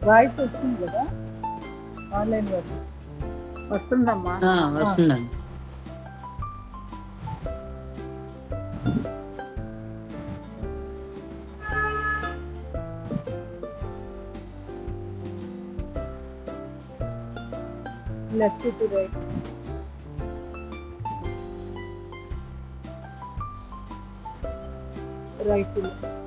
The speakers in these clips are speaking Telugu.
వాయిస్ వస్తుంది కదా ఆన్లైన్ వర్క్ వస్తుందమ్మా ఆ, వస్తుందండి లెఫ్ట్ టు రైట్ రైట్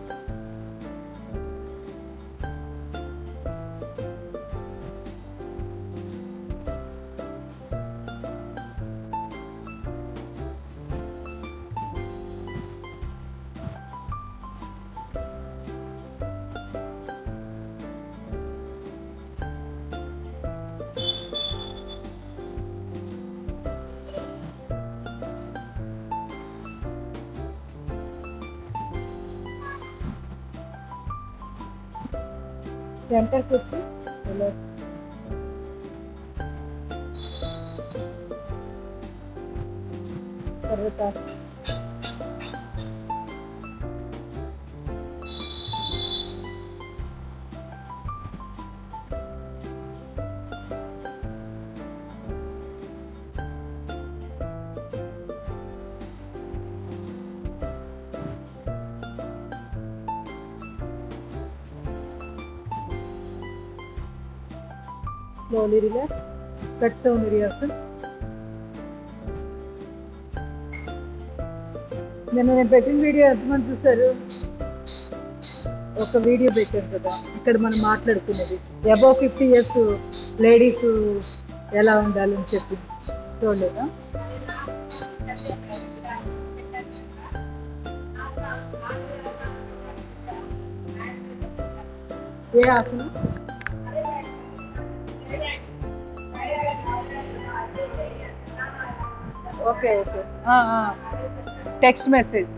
సెంటర్కి వచ్చి రిలాక్స్ తర్వాత slowly relax. Cut down reaction. నేను నేను పెట్టిన వీడియో ఎంతమంది చూసారు ఒక వీడియో పెట్టాను కదా ఇక్కడ మనం మాట్లాడుకునేది అబౌవ్ ఫిఫ్టీ ఇయర్స్ లేడీస్ ఎలా ఉండాలని చెప్పి చూడలేదా ఏ ఆసనం okay okay text message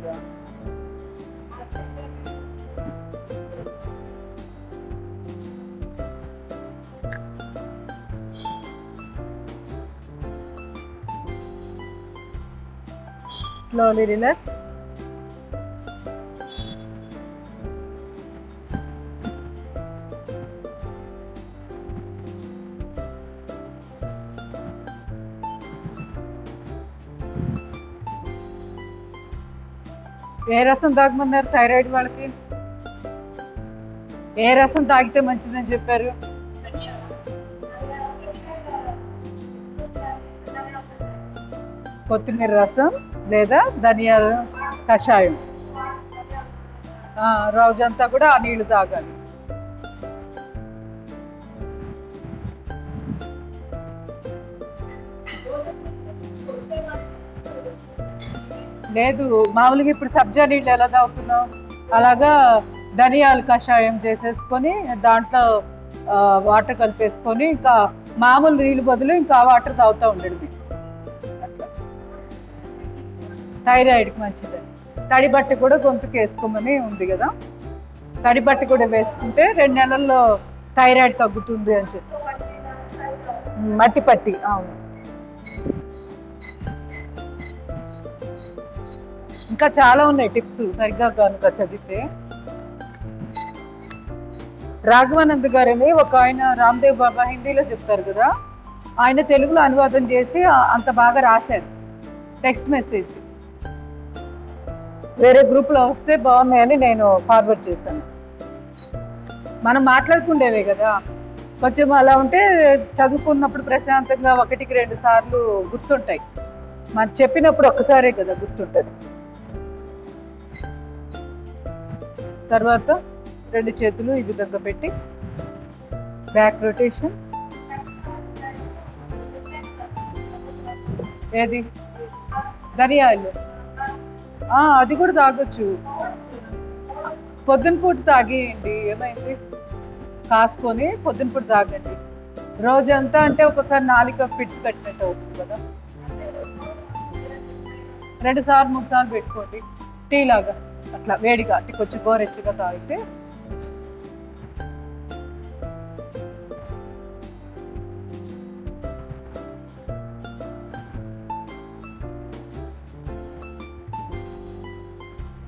slowly relax ఏ రసం తాగమన్నారు థైరాయిడ్ వాళ్ళకి ఏ రసం తాగితే మంచిదని చెప్పారు కొత్తిమీర రసం లేదా ధనియాల కషాయం ఆ, రోజంతా కూడా ఆ నీళ్లు తాగాలి లేదు మామూలుగా ఇప్పుడు సబ్జా నీళ్ళు ఎలా తాగుతున్నాం అలాగా ధనియాల కషాయం చేసేసుకొని దాంట్లో ఆ, వాటర్ కలిపేసుకొని ఇంకా మామూలు నీళ్ళు బదులు ఇంకా ఆ వాటర్ తాగుతూ ఉండడమే అట్లా థైరాయిడ్కి మంచిది తడి బట్ట కూడా గొంతుకు వేసుకోమని ఉంది కదా తడి బట్ట కూడా వేసుకుంటే రెండు నెలల్లో థైరాయిడ్ తగ్గుతుంది అని చెప్పి ఉమ్, మట్టి పట్టి అవును ఇంకా చాలా ఉన్నాయి టిప్స్ సరిగ్గా కనుక చదివితే రాఘవానంద్ గారని ఒక ఆయన రామ్దేవ్ బాబా హిందీలో చెప్తారు కదా ఆయన తెలుగులో అనువాదం చేసి ఆ- అంత బాగా రాశారు టెక్స్ట్ మెసేజ్ వేరే గ్రూప్లో వస్తే బాగున్నాయని నేను ఫార్వర్డ్ చేశాను మనం మాట్లాడుకుండేవే కదా కొంచెం అలా ఉంటే చదువుకున్నప్పుడు ప్రశాంతంగా ఒకటికి రెండు సార్లు గుర్తుంటాయి మనం చెప్పినప్పుడు ఒక్కసారే కదా గుర్తుంటుంది తర్వాత రెండు చేతులు ఈ విధంగా పెట్టి బ్యాక్ రొటేషన్ ఏది ధనియాలు ఆ, అది కూడా తాగొచ్చు పొద్దున పూట తాగేయండి ఏమైంది కాసుకొని పొద్దున పూట తాగండి రోజంతా అంటే ఒకసారి నాలుక ఫిట్స్ కట్టినట్టు అవుతుంది కదా రెండు సార్లు మూడు సార్లు పెట్టుకోండి టీ లాగా అట్లా వేడిగా అంటే కొంచెం గోరెచ్చగా తాగితే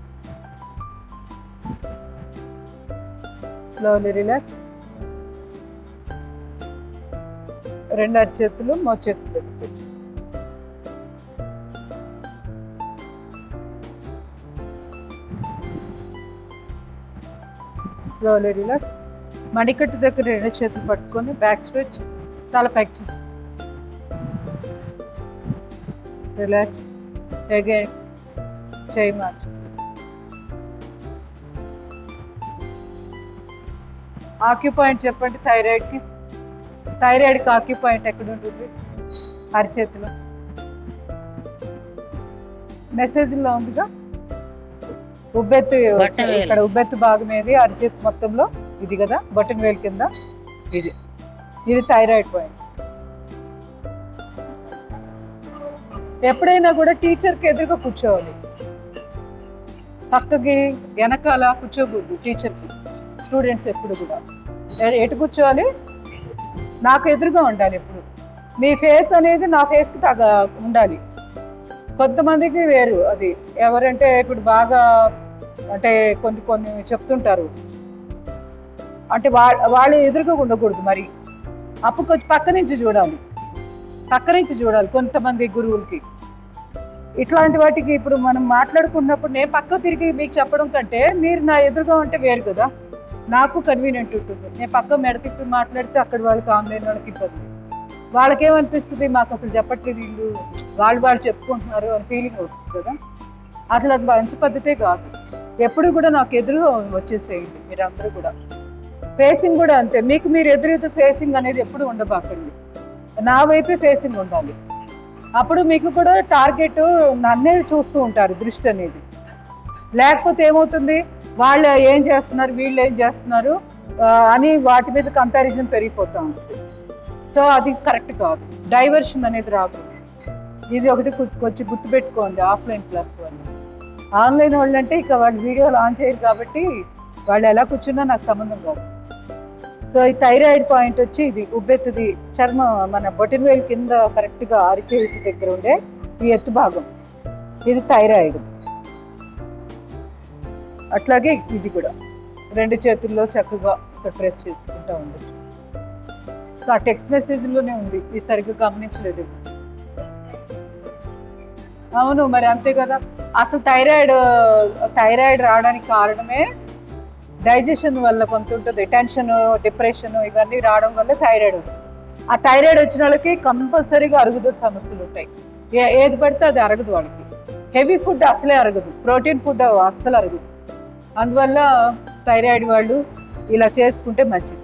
slowly relax రెండు అరిచేతులు మో చేతులు దగ్గర పెట్టు. స్లోలీ రిలాక్స్ మణికట్టు దగ్గర రెండు చేతులు పట్టుకొని బ్యాక్ స్ట్రెచ్ తల పైకి చూసి రిలాక్స్ అగైన్ చేయి మార్చు ఆక్యుపాయింట్ చెప్పండి థైరాయిడ్కి థైరాయిడ్కి ఆక్యుపాయింట్ ఎక్కడ ఉంటుంది అరిచేతిలో మెసేజ్లో ఉందిగా ఉబ్బెత్తు బొటన వేలు. ఇక్కడ ఉబ్బెత్తు భాగం ఏది అరిచేతి మొత్తంలో ఇది కదా బటన్ వేల్ కింద ఇది ఇది థైరాయిడ్ పాయింట్ ఎప్పుడైనా కూడా టీచర్కి ఎదురుగా కూర్చోవాలి పక్కకి వెనకాల కూర్చోకూడదు టీచర్కి స్టూడెంట్స్ ఎప్పుడు కూడా ఎ- ఎటు కూర్చోవాలి నాకు ఎదురుగా ఉండాలి ఎప్పుడు మీ ఫేస్ అనేది నా ఫేస్కి తగ్గ ఉండాలి కొంతమందికి వేరు అది ఎవరంటే ఇప్పుడు బాగా అంటే కొన్ని కొన్ని చెప్తుంటారు అంటే వా వాళ్ళు ఎదురుగా ఉండకూడదు మరి అప్పుడు కొంచెం పక్క నుంచి చూడాలి పక్క నుంచి చూడాలి కొంతమంది గురువులకి ఇట్లాంటి వాటికి ఇప్పుడు మనం మాట్లాడుకున్నప్పుడు నేను పక్క తిరిగి మీకు చెప్పడం కంటే మీరు నా ఎదురుగా ఉంటే వేరు కదా నాకు కన్వీనియంట్ ఉంటుంది నేను పక్క మెడ తిప్పి మాట్లాడితే అక్కడ వాళ్ళకి ఆన్లైన్ వాళ్ళకి ఇబ్బంది వాళ్ళకి ఏమనిపిస్తుంది మాకు అసలు చెప్పట్లేదు వీళ్ళు వాళ్ళు వాళ్ళు చెప్పుకుంటున్నారు అని ఫీలింగ్ వస్తుంది కదా అసలు అది మంచి పద్ధతే కాదు ఎప్పుడు కూడా నాకు ఎదురుగా వచ్చేసేయండి మీరు అందరూ కూడా ఫేసింగ్ కూడా అంతే మీకు మీరు ఎదురెదురు ఫేసింగ్ అనేది ఎప్పుడు ఉండబాకండి నా వైపే ఫేసింగ్ ఉండాలి అప్పుడు మీకు కూడా టార్గెట్ నన్నే చూస్తూ ఉంటారు దృష్టి అనేది లేకపోతే ఏమవుతుంది వాళ్ళు ఏం చేస్తున్నారు వీళ్ళు ఏం చేస్తున్నారు ఆ, అని వాటి మీద కంపారిజన్ పెరిగిపోతూ ఉంటుంది సో అది కరెక్ట్ కాదు డైవర్షన్ అనేది రాకూడదు ఇది ఒకటి గు- కొంచెం గుర్తుపెట్టుకోండి ఆఫ్లైన్ క్లాస్ వాళ్ళు ఆన్లైన్ వాళ్ళు అంటే ఇక వాళ్ళు వీడియోలు ఆన్ చేయరు కాబట్టి వాళ్ళు ఎలా కూర్చున్నా నాకు సంబంధం కాదు సో ఈ థైరాయిడ్ పాయింట్ వచ్చి ఇది ఉబ్బెత్తుది చర్మం మన బొటిన్ వేల్ కింద కరెక్ట్గా అరిచేతి దగ్గర ఉండే ఈ ఎత్తు భాగం ఇది థైరాయిడ్ అట్లాగే ఇది కూడా రెండు చేతుల్లో చక్కగా ఇక్కడ ప్రెస్ చేసుకుంటా ఉండొచ్చు సో ఆ టెక్స్ట్ మెసేజ్లోనే ఉంది ఇది సరిగ్గా గమనించలేదు అవును మరి అంతే కదా అసలు థైరాయిడ్ థైరాయిడ్ రావడానికి కారణమే డైజెషన్ వల్ల కొంత ఉంటుంది టెన్షన్ డిప్రెషన్ ఇవన్నీ రావడం వల్ల థైరాయిడ్ వస్తుంది ఆ థైరాయిడ్ వచ్చిన వాళ్ళకి కంపల్సరీగా అరుగుదల సమస్యలు ఉంటాయి ఏ ఏది పడితే అది అరగదు వాళ్ళకి హెవీ ఫుడ్ అసలే అరగదు ప్రోటీన్ ఫుడ్ అస్సలు అరగదు అందువల్ల థైరాయిడ్ వాళ్ళు ఇలా చేసుకుంటే మంచిది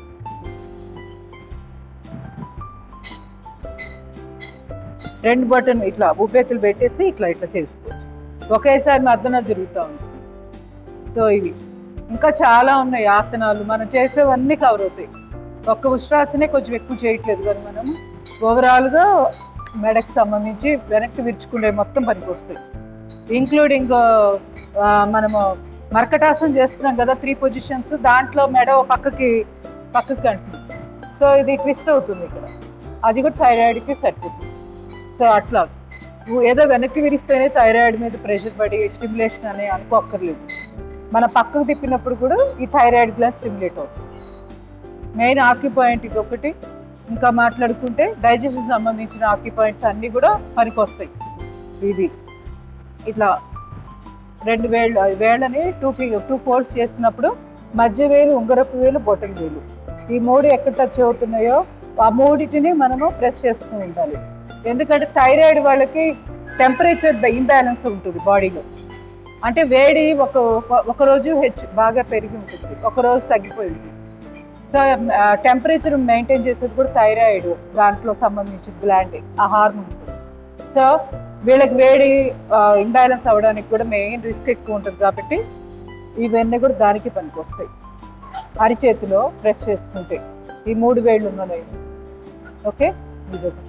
రెండు బటన్ ఇట్లా ఉబ్బెత్తులు పెట్టేసి ఇట్లా ఇట్లా చేసుకోవచ్చు ఒకేసారి మద్దన జరుగుతూ ఉంటుంది సో ఇవి ఇంకా చాలా ఉన్నాయి ఆసనాలు మనం చేసేవన్నీ కవర్ అవుతాయి ఒక్క ఉష్ట్రాసనే కొంచెం ఎక్కువ చేయట్లేదు కదా మనం ఓవరాల్గా మెడకి సంబంధించి వెనక్కి విరుచుకునే మొత్తం పనికి వస్తాయి ఇంక్లూడింగ్ మనము మర్కటాసనం చేస్తున్నాం కదా త్రీ పొజిషన్స్ దాంట్లో మెడ ఓ పక్కకి పక్కకి అంటుంది సో ఇది ట్విస్ట్ అవుతుంది ఇక్కడ అది కూడా థైరాయిడ్కి సరిపోతుంది సో అట్లా నువ్వు ఏదో వెనక్కి విరిస్తేనే థైరాయిడ్ మీద ప్రెషర్ పడి స్టిమ్యులేషన్ అని అనుకోక్కర్లేదు మన పక్కకు తిప్పినప్పుడు కూడా ఈ థైరాయిడ్ గ్లాస్ స్టిమ్యులేట్ అవుతుంది మెయిన్ ఆక్యుపాయింట్ ఇది ఒకటి ఇంకా మాట్లాడుకుంటే డైజెషన్ సంబంధించిన ఆక్యుపాయింట్స్ అన్నీ కూడా పనికొస్తాయి ఇది ఇట్లా రెండు వేళ్ళు వేళ్ళని టూ ఫీ టూ ఫోల్డ్స్ చేస్తున్నప్పుడు మధ్య వేలు ఉంగరపు వేలు బొటన్ వేలు ఈ మూడు ఎక్కడ టచ్ అవుతున్నాయో ఆ మూడిటిని మనము ప్రెస్ చేస్తూ ఉండాలి ఎందుకంటే థైరాయిడ్ వాళ్ళకి టెంపరేచర్ ఇంబ్యాలెన్స్ ఉంటుంది బాడీలో అంటే వేడి ఒక ఒక- ఒక రోజు హెచ్చు బాగా పెరిగి ఉంటుంది ఒక రోజు తగ్గిపోయి ఉంటుంది సో టెంపరేచర్ మెయింటైన్ చేసేది కూడా థైరాయిడ్ దాంట్లో సంబంధించిన గ్లాండ్ ఆ హార్మోన్స్ సో వీళ్ళకి వేడి ఇంబ్యాలెన్స్ అవ్వడానికి కూడా మెయిన్ రిస్క్ ఎక్కువ ఉంటుంది కాబట్టి ఇవన్నీ కూడా దానికి పనికి వస్తాయి అరిచేతిలో ప్రెస్ చేసుకుంటే ఈ మూడు వేళ్ళు ఉన్నాయి ఓకే ఇదొకటి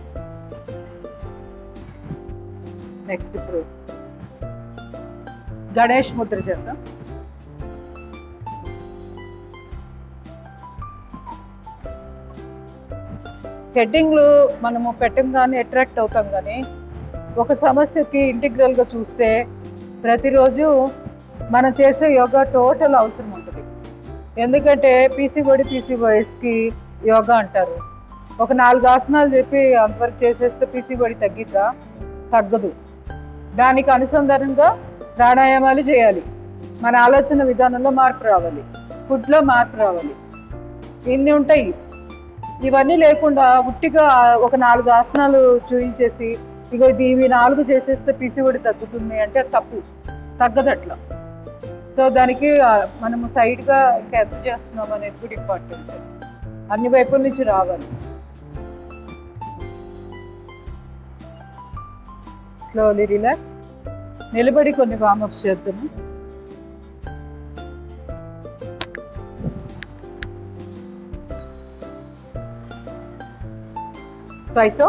నెక్స్ట్ ఇప్పుడు గణేష్ ముద్ర చేద్దాం హెడ్డింగ్లు మనము పెట్టంగానే అట్రాక్ట్ అవుతాం కానీ ఒక సమస్యకి ఇంటిగ్రల్గా చూస్తే ప్రతిరోజు మనం చేసే యోగా టోటల్ అవసరం ఉంటుంది ఎందుకంటే పీసీఓడి పీసీఓఎస్కి యోగా అంటారు ఒక నాలుగు ఆసనాలు చెప్పి అంతవరకు చేసేస్తే పీసీబడి తగ్గిద్దా తగ్గదు దానికి అనుసంధానంగా ప్రాణాయామాలు చేయాలి మన ఆలోచన విధానంలో మార్పు రావాలి ఫుడ్లో మార్పు రావాలి ఇన్ని ఉంటాయి ఇవన్నీ లేకుండా ఉట్టిగా ఒక నాలుగు ఆసనాలు చూయించేసి ఇగో ఇది ఇవి నాలుగు చేసేస్తే పీసీఓడి తగ్గుతుంది అంటే అది తప్పు తగ్గదు అట్లా సో దానికి ఆ, మనము సైడ్గా ఇంకా ఎంత చేస్తున్నాం అనేది కూడా ఇంపార్టెంట్ అన్ని వైపుల నుంచి రావాలి స్లోలీ రిలాక్స్ నిలబడి కొన్ని వామప్స్ చేద్దాము స్వైసో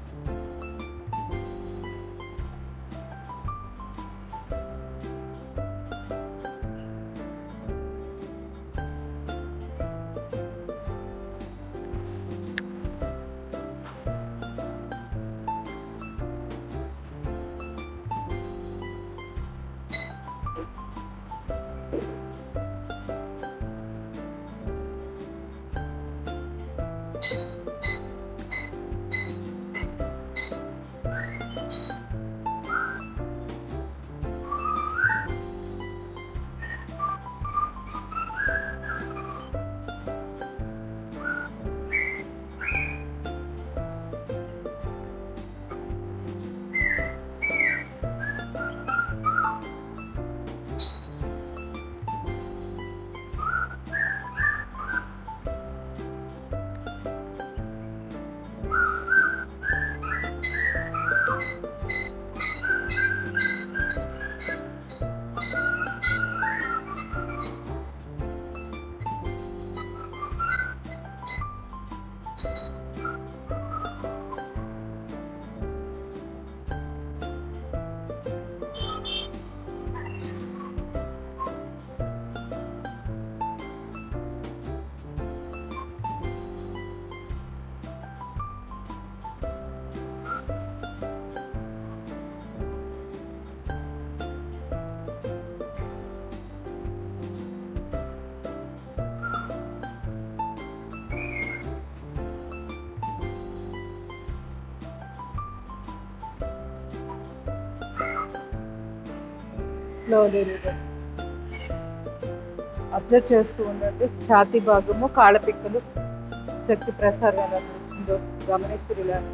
స్లోలీ రిలాక్స్ అబ్జర్వ్ చేస్తూ ఉండండి ఛాతీ భాగము కాళ్ళ పిక్కలు శక్తి ప్రసారం ఎలా నడుస్తుందో గమనిస్తూ రిలాక్స్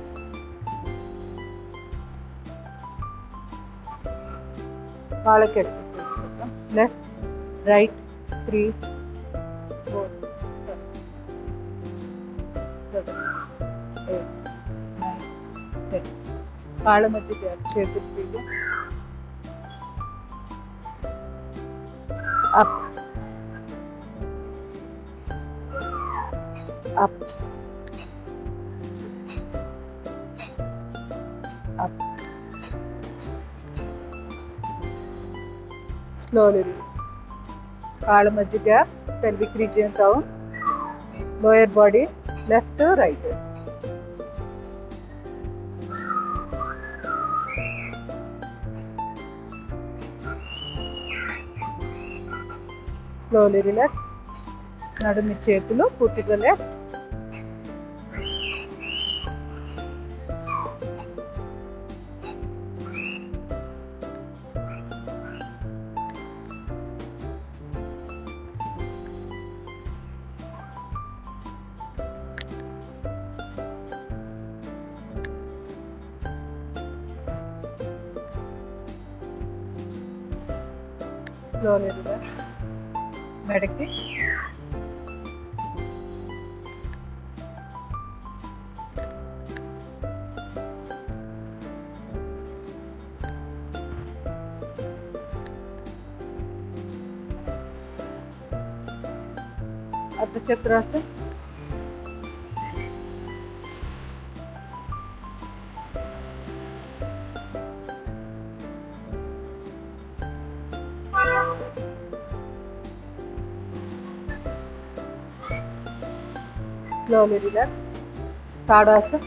కాళ్ళకి ఎక్సర్సైజ్ చేద్దాం left right three four seven eight nine ten కాళ్ళ మధ్య గ్యాప్ చేతులు తీగి up up up slowly release కాళ్ళ మధ్య gap pelvic region down lower body left right slowly relax నడుమి చేతులు పూర్తిగా లెఫ్ట్ స్లోలీ రిలాక్స్ మెడకి అర్ధ చక్రాసన్ slowly relax. Tadasana.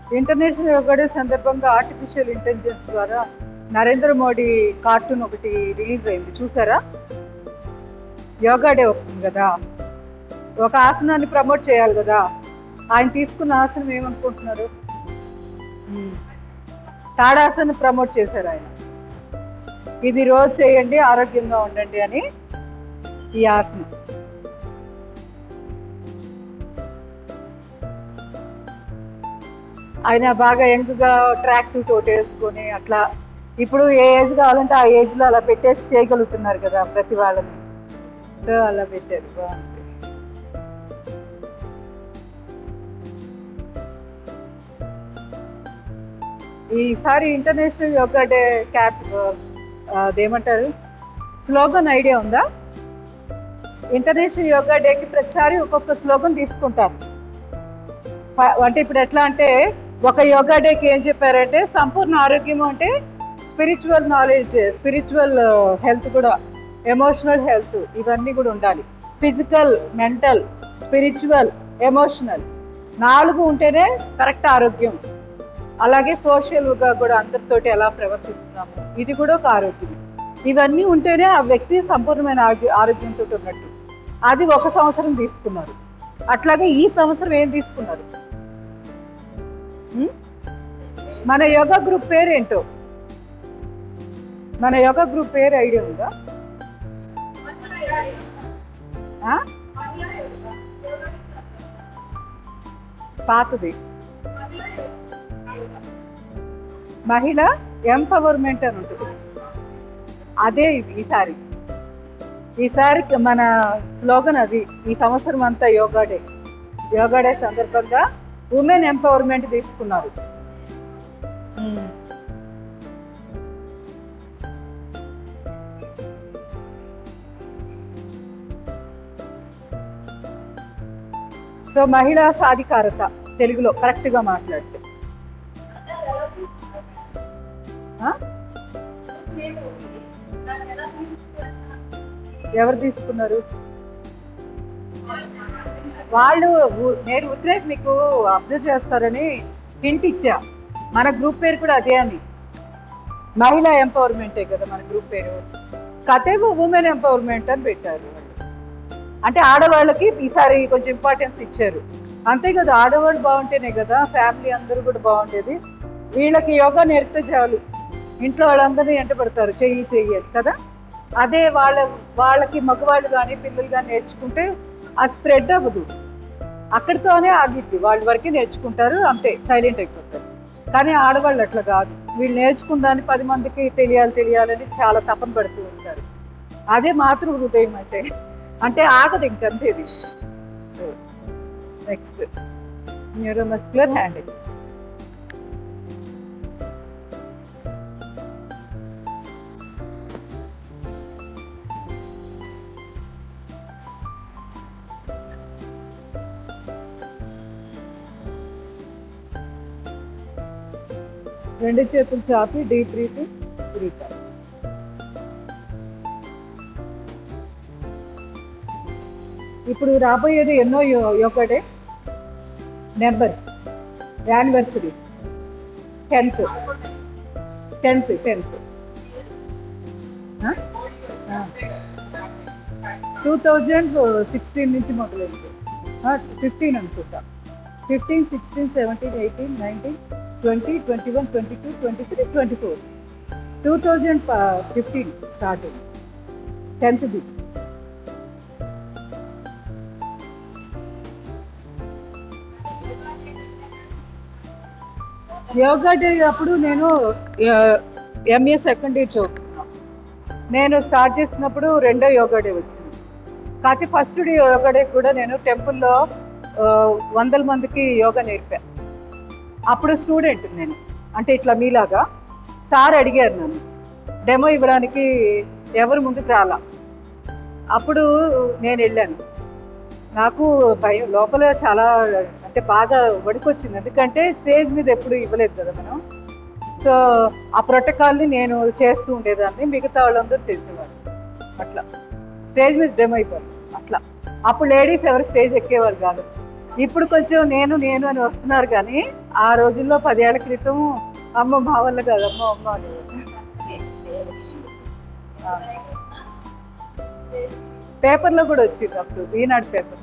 International yoga day సందర్భంగా ఆర్టిఫిషియల్ ఇంటెలిజెన్స్ ద్వారా నరేంద్ర మోడీ కార్టూన్ ఒకటి రిలీజ్ అయింది చూసారా యోగా డే వస్తుంది కదా ఒక ఆసనాన్ని ప్రమోట్ చేయాలి కదా ఆయన తీసుకున్న ఆసనం ఏమనుకుంటున్నారు మ్మ్. తాడాసనం ప్రమోట్ చేశారు ఆయన ఇది రోజు చేయండి ఆరోగ్యంగా ఉండండి అని ఈ ఆసనం ఆయన బాగా యంగ్గా ట్రాక్ సూట్ ఒకటి వేసుకొని అట్లా ఇప్పుడు ఏ ఏజ్ కావాలంటే ఆ ఏజ్లో అలా పెట్టేసి చేయగలుగుతున్నారు కదా ప్రతి వాళ్ళని సో అలా పెట్టారు బాగుంది ఈసారి ఇంటర్నేషనల్ యోగా డే క్యాప్ అదేమంటారు స్లోగన్ ఐడియా ఉందా ఇంటర్నేషనల్ యోగా డేకి ప్రతిసారి ఒక్కొక్క స్లోగన్ తీసుకుంటారు ఫ- అంటే ఇప్పుడు ఎట్లా అంటే ఒక యోగా డేకి ఏం చెప్పారంటే సంపూర్ణ ఆరోగ్యం అంటే స్పిరిచువల్ నాలెడ్జ్ స్పిరిచువల్ హెల్త్ కూడా ఎమోషనల్ హెల్త్ ఇవన్నీ కూడా ఉండాలి ఫిజికల్ మెంటల్ స్పిరిచువల్ ఎమోషనల్ నాలుగు ఉంటేనే కరెక్ట్ ఆరోగ్యం అలాగే సోషల్గా కూడా అందరితోటి ఎలా ప్రవర్తిస్తున్నాము ఇది కూడా ఒక ఆరోగ్యం ఇవన్నీ ఉంటేనే ఆ వ్యక్తి సంపూర్ణమైన ఆరోగ్య ఆరోగ్యంతో ఉన్నట్టు అది ఒక సంవత్సరం తీసుకున్నారు అట్లాగే ఈ సంవత్సరం ఏం తీసుకున్నారు ఉం? మన యోగా గ్రూప్ పేరు ఏంటో మన యోగా గ్రూప్ పేరు ఐడియా ఉందా ఆ? పాతది మహిళ ఎంపవర్మెంట్ అని ఉంటుంది అదే ఇది ఈసారి ఈసారి మన స్లోగన్ అది ఈ సంవత్సరం అంతా యోగా డే యోగా డే సందర్భంగా ఉమెన్ ఎంపవర్మెంట్ తీసుకున్నారు ఉమ్. సో మహిళా సాధికారత తెలుగులో కరెక్ట్గా మాట్లాడితే ఆ? ఎవరు తీసుకున్నారు వాళ్ళు ఊ- నేను ఉద్రేక్ మీకు అబ్జర్వ్ చేస్తారని హింట్ ఇచ్చా మన గ్రూప్ పేరు కూడా అదే అని మహిళా ఎంపవర్మెంటే కదా మన గ్రూప్ పేరు కథేమో ఉమెన్ ఎంపవర్మెంట్ అని పెట్టారు వాళ్ళు అంటే ఆడవాళ్ళకి ఈసారి కొంచెం ఇంపార్టెన్స్ ఇచ్చారు అంతే కదా ఆడవాళ్ళు బాగుంటేనే కదా ఫ్యామిలీ అందరూ కూడా బాగుండేది వీళ్ళకి యోగా నేర్పితే చాలు ఇంట్లో వాళ్ళందరినీ ఎంట పడతారు చెయ్యి చెయ్యి అని కదా అదే వాళ్ళ వాళ్ళకి మగవాళ్ళు కానీ పిల్లలు కానీ నేర్చుకుంటే అది స్ప్రెడ్ అవ్వదు అక్కడితోనే ఆగిద్ది వాళ్ళ వరకే నేర్చుకుంటారు అంతే సైలెంట్ అయిపోతారు కానీ ఆడవాళ్ళు అట్లా కాదు వీళ్ళు నేర్చుకుందాన్ని పది మందికి తెలియాలి తెలియాలని చాలా తపన పడుతూ ఉంటారు అదే మాతృ హృదయం అంటే అంటే ఆగదు ఇంకంతే ఇది so next neuromuscular hand exercise రెండు చేతులు చాపి డీప్ బ్రీతింగ్ బ్రీత్ అవుట్ ఇప్పుడు రాబోయేది ఎన్నో యో- yoga day number anniversary tenth tenth tenth two thousand sixteen నుంచి మొదలైంది ఫిఫ్టీన్ అనుకుంటా fifteen sixteen seventeen eighteen nineteen twenty twenty one twenty two twenty three twenty four two thousand fifteen start అయింది టెన్త్ది యోగా డే అప్పుడు నేను ఎంఏ సెకండ్ ఇయర్ చదువుకున్నాను నేను స్టార్ట్ చేసినప్పుడు రెండో యోగా డే వచ్చింది కాకపోతే ఫస్ట్ డే యోగా డే కూడా నేను టెంపుల్లో ఆ, వందల మందికి యోగా నేర్పాను అప్పుడు స్టూడెంట్ నేను అంటే ఇట్లా మీలాగా సార్ అడిగారు నన్ను డెమో ఇవ్వడానికి ఎవరు ముందుకు రాలా అప్పుడు నేను వెళ్ళాను నాకు భయం లోపల చాలా అంటే బాగా వణుకొచ్చింది ఎందుకంటే స్టేజ్ మీద ఎప్పుడు ఇవ్వలేదు కదా మనం సో ఆ ప్రోటోకాల్ని నేను చేస్తూ ఉండేదాన్ని మిగతా వాళ్ళందరూ చేసేవారు అట్లా స్టేజ్ మీద డెమో అయిపోయింది అట్లా అప్పుడు లేడీస్ ఎవరు స్టేజ్ ఎక్కేవారు కాదు ఇప్పుడు కొంచెం నేను నేను అని వస్తున్నారు కానీ ఆ రోజుల్లో పదేళ్ల క్రితం అమ్మ మా వల్ల కాదమ్మ అమ్మ అని పేపర్లో కూడా వచ్చింది అప్పుడు ఈనాడు పేపర్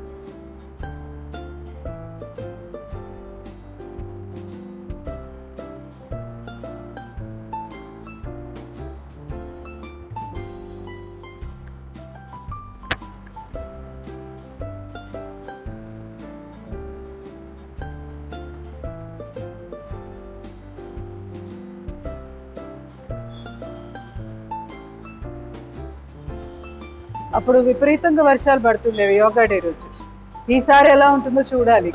అప్పుడు విపరీతంగా వర్షాలు పడుతుండేవి యోగా డే రోజు ఈసారి ఎలా ఉంటుందో చూడాలి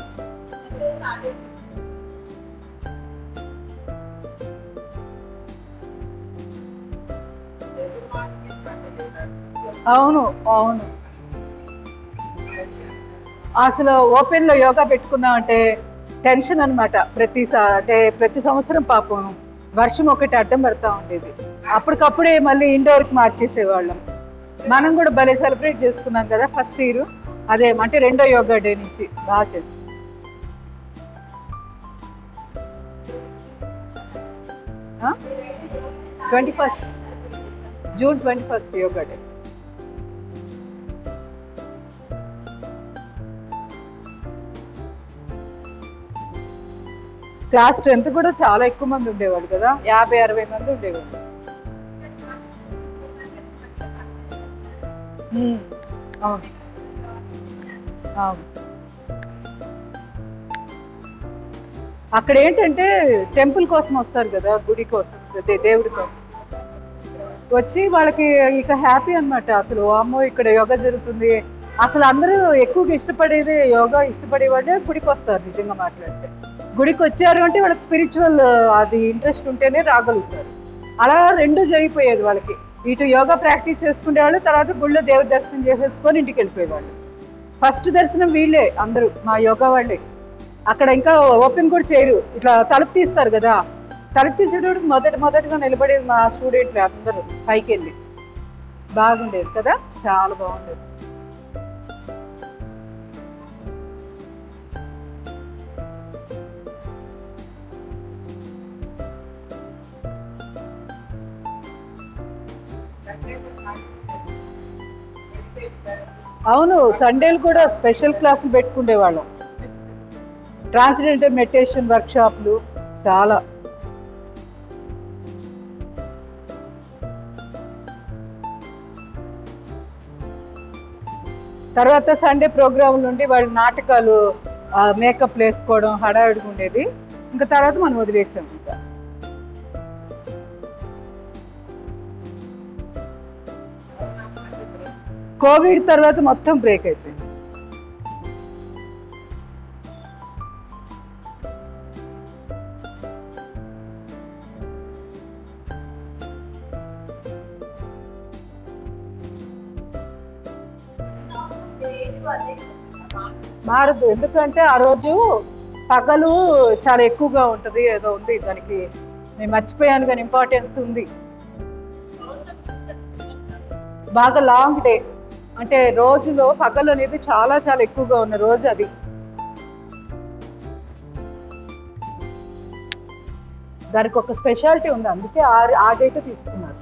అవును అవును అసలు ఓపెన్ లో యోగా పెట్టుకుందాం అంటే టెన్షన్ అన్నమాట ప్రతి స- అంటే ప్రతి సంవత్సరం పాపం వర్షం ఒకటి అడ్డం పడతా ఉండేది అప్పటికప్పుడే మళ్ళీ ఇండోర్ కి మార్చేసేవాళ్ళం మనం కూడా భలే సెలబ్రేట్ చేసుకున్నాం కదా ఫస్ట్ ఇయర్ అదే అంటే రెండో యోగా డే నుంచి బాగా చేస్తాం twenty first June twenty first yoga day class strength కూడా చాలా ఎక్కువ మంది ఉండేవాళ్ళు కదా యాభై అరవై మంది ఉండేవాళ్ళు ఉమ్, అవును అవును అక్కడ ఏంటంటే టెంపుల్ కోసం వస్తారు కదా గుడి కోసం అదే దేవుడి కోసం వచ్చి వాళ్ళకి ఇక హ్యాపీ అన్నమాట అసలు అమ్మో ఇక్కడ యోగా జరుగుతుంది అసలు అందరూ ఎక్కువగా ఇష్టపడేది యోగా ఇష్టపడే వాళ్ళే గుడికి వస్తారు నిజంగా మాట్లాడితే గుడికి వచ్చారు అంటే వాళ్ళకి స్పిరిచువల్ అది ఇంట్రెస్ట్ ఉంటేనే రాగలుగుతారు అలా రెండు జరిగిపోయేది వాళ్ళకి ఇటు యోగా ప్రాక్టీస్ చేసుకునేవాళ్ళు తర్వాత గుళ్ళో దేవుడి దర్శనం చేసేసుకొని ఇంటికి వెళ్ళిపోయేవాళ్ళు ఫస్ట్ దర్శనం వీళ్ళే అందరూ మా యోగా వాళ్ళే అక్కడ ఇంకా ఓపెన్ కూడా చేయరు ఇట్లా తలుపు తీస్తారు కదా తలుపు తీసేటప్పుడు మొదటి మొదటిగా నిలబడేది మా స్టూడెంట్లు అందరూ పైకి వెళ్ళి బాగుండేది కదా చాలా బాగుండేది అవును సండేలు కూడా స్పెషల్ క్లాసులు పెట్టుకునేవాళ్ళం ట్రాన్స్జెండర్ మెడిటేషన్ వర్క్షాప్లు చాలా తర్వాత సండే ప్రోగ్రాం నుండి వాళ్ళ నాటకాలు మేకప్ వేసుకోవడం హడావిడిగా ఉండేది ఇంకా తర్వాత మనం వదిలేసాం ఇంకా కోవిడ్ తర్వాత మొత్తం బ్రేక్ అయిపోయింది మారదు ఎందుకంటే ఆ రోజు పగలు చాలా ఎక్కువగా ఉంటది ఏదో ఉంది దానికి నేను మర్చిపోయాను కానీ ఇంపార్టెన్స్ ఉంది బాగా లాంగ్ డే అంటే రోజులో పగలు అనేది చాలా చాలా ఎక్కువగా ఉన్న రోజు అది దానికి ఒక స్పెషాలిటీ ఉంది అందుకే ఆ ఆ డేట్ తీసుకున్నారు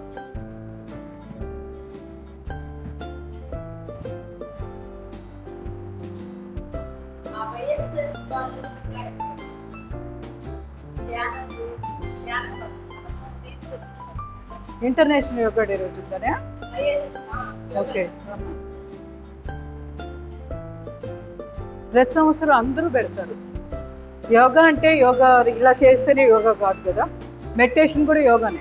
ఇంటర్నేషనల్ యోగా డే రోజు ఉందనే ఓకే ప్రతి సంవత్సరం అందరూ పెడతారు యోగా అంటే యోగా ఇలా చేస్తేనే యోగా కాదు కదా మెడిటేషన్ కూడా యోగానే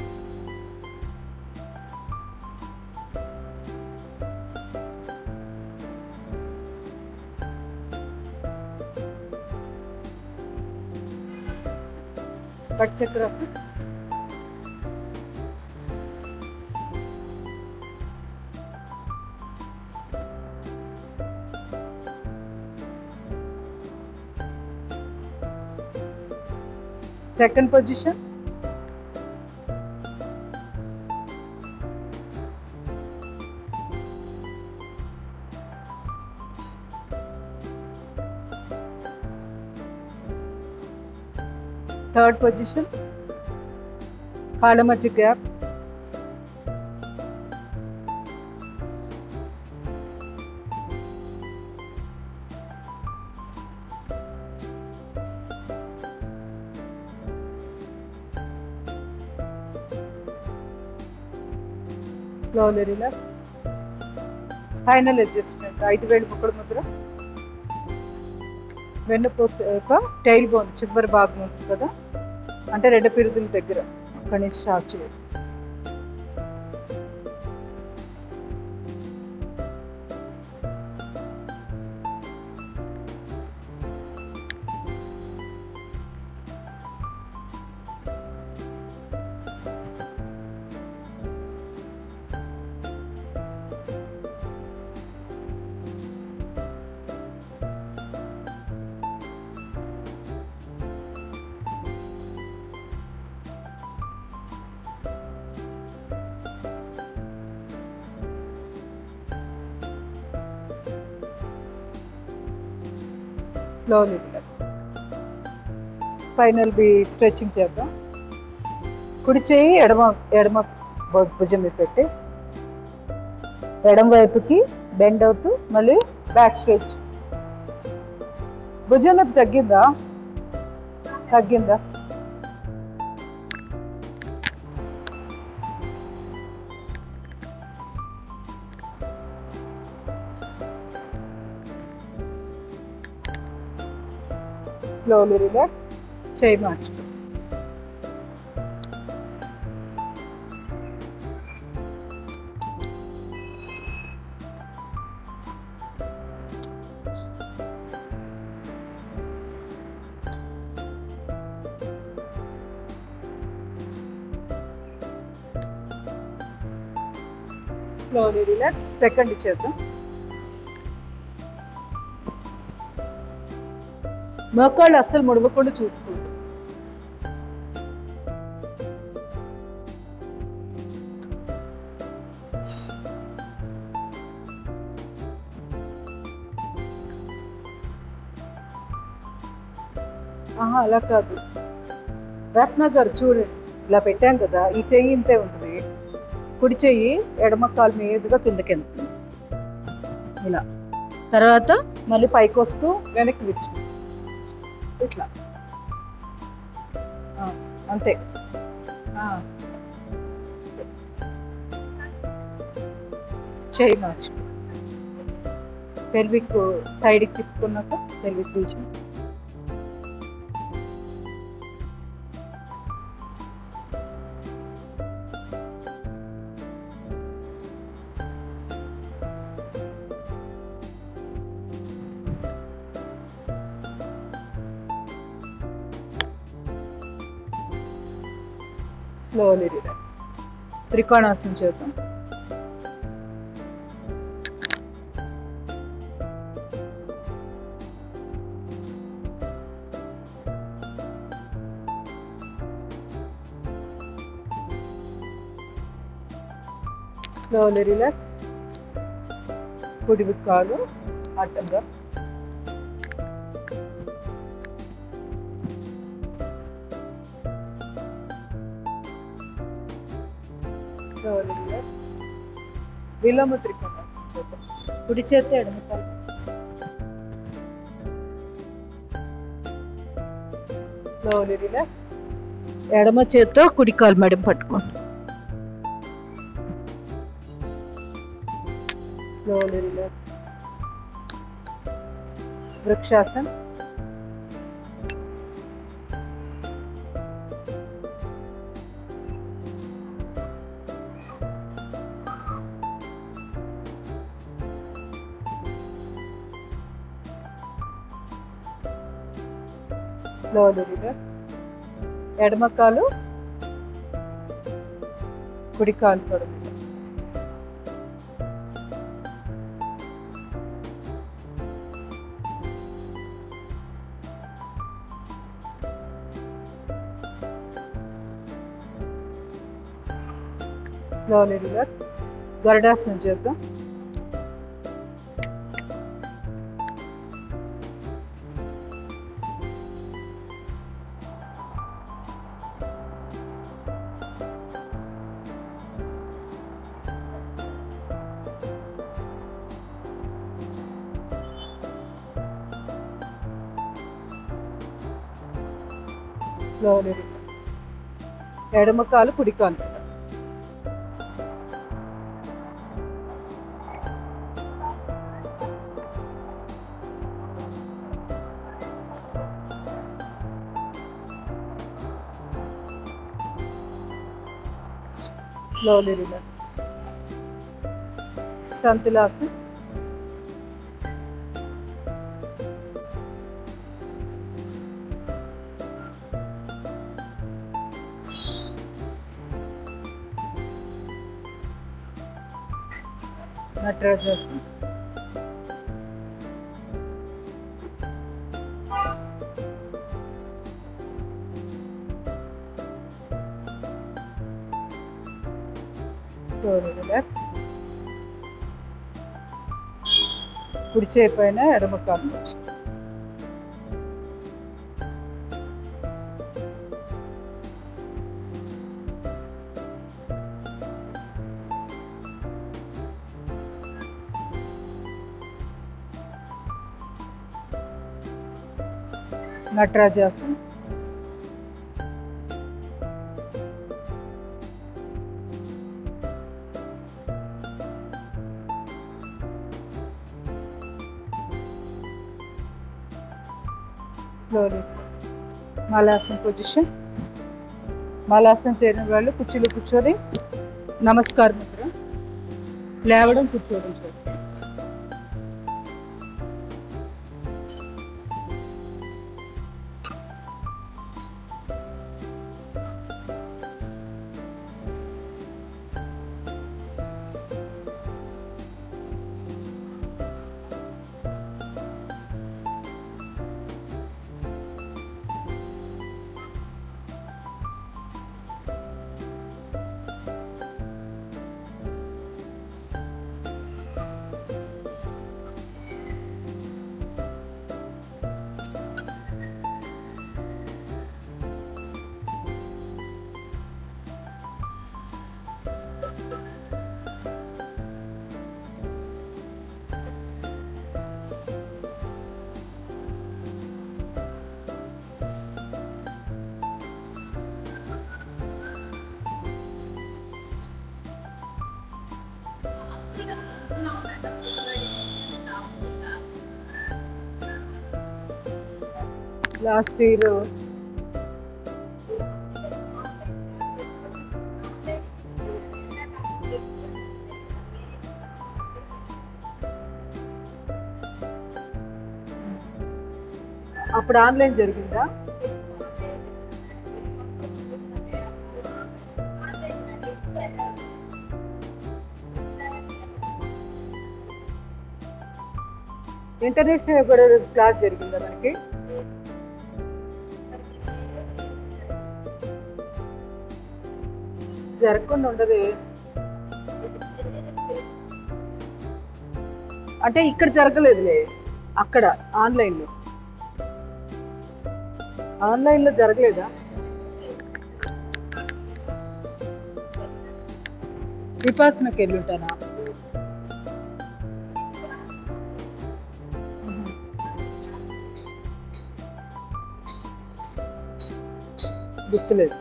కట్ చక్ర సెకండ్ పొజిషన్ థర్డ్ పొజిషన్ కాళ్ళ మధ్య gap slowly relax spinal adjustment ఐదు వేలు ముక్కడు ముద్ర వెన్నుపూస యొక్క టైల్ బోన్ చివరి భాగం ఉంటుంది కదా అంటే రెడ్డ పిరుదుల దగ్గర అక్కడి నుంచి స్టార్ట్ చేయాలి స్లోలీ రిలాక్స్ స్పైనల్ బి స్ట్రెచ్చింగ్ చేద్దాం కుడి చేయి ఎడమ ఎడమ భు- భుజం మీద పెట్టి ఎడమ వైపుకి బెండ్ అవుతూ మళ్ళీ బ్యాక్ స్ట్రెచ్ భుజం నొప్పి తగ్గిందా తగ్గిందా స్లోలీ రిలాక్స్ చేయి మార్చుకో స్లోలీ రిలాక్స్ సెకండ్ చేద్దాం మోకాళ్ళు అస్సలు ముడవకుండా చూసుకోండి ఆహా అలా కాదు రత్న గారు చూడండి ఇలా పెట్టాం కదా ఈ చెయ్యి ఇంతే ఉంటుంది కుడి చెయ్యి ఎడమ కాలు మీదుగా కిందకి వెళ్తుంది ఇలా తర్వాత మళ్ళీ పైకి వస్తూ వెనక్కి విచ్చు ఇట్లా ఆ, అంతే ఆ. చేయి మార్చు పెల్విక్ సైడ్కి తిప్పుకున్నాక పెల్విక్ తీసి స్లోలీ రిలాక్స్ త్రికోణాసనం చేద్దాం స్లోలీ రిలాక్స్ కుడి కాలు అడ్డంగా స్లోలీ రిలాక్స్ విలోమ త్రికోణాసనం చేద్దాం కుడి చేతి ఎడమ కాలు స్లోలీ రిలాక్స్ ఎడమ చేత్తో కుడి కాలు మెడం పట్టుకోండి స్లోలీ రిలాక్స్ వృక్షాసన్ స్లోలీ రిలాక్స్ ఎడమ కాలు కుడి కాలు తొడ మీద స్లోలీ రిలాక్స్ గరుడాసనం చేద్దాం స్లోలీ రిలాక్స్ ఎడమ కాలు కుడి కాలు స్లోలీ రిలాక్స్ శాంతిలాస్ నటరాజాసన్ స్లోలీ రిలాక్స్ కుడి చేయి పైన ఎడమ కాలు నుంచి నటరాజాసన్ స్లోలీ మాలాసన్ పొజిషన్ మాలాసన్ చేరిన వాళ్ళు కుర్చీలో కూర్చొని నమస్కారం ముద్ర లేవడం కూర్చోవడం చేస్తారు లాస్ట్ ఇయర్ అప్పుడు ఆన్లైన్ జరిగిందా ఇంటర్నేషనల్ యోగా రోజు క్లాస్ జరిగిందా మనకి జరగకుండా ఉండదు అంటే ఇక్కడ జరగలేదులే అక్కడ ఆన్లైన్లో ఆన్లైన్లో జరగలేదా విపాసనకి వెళ్ళి ఉంటానా గుర్తులేదు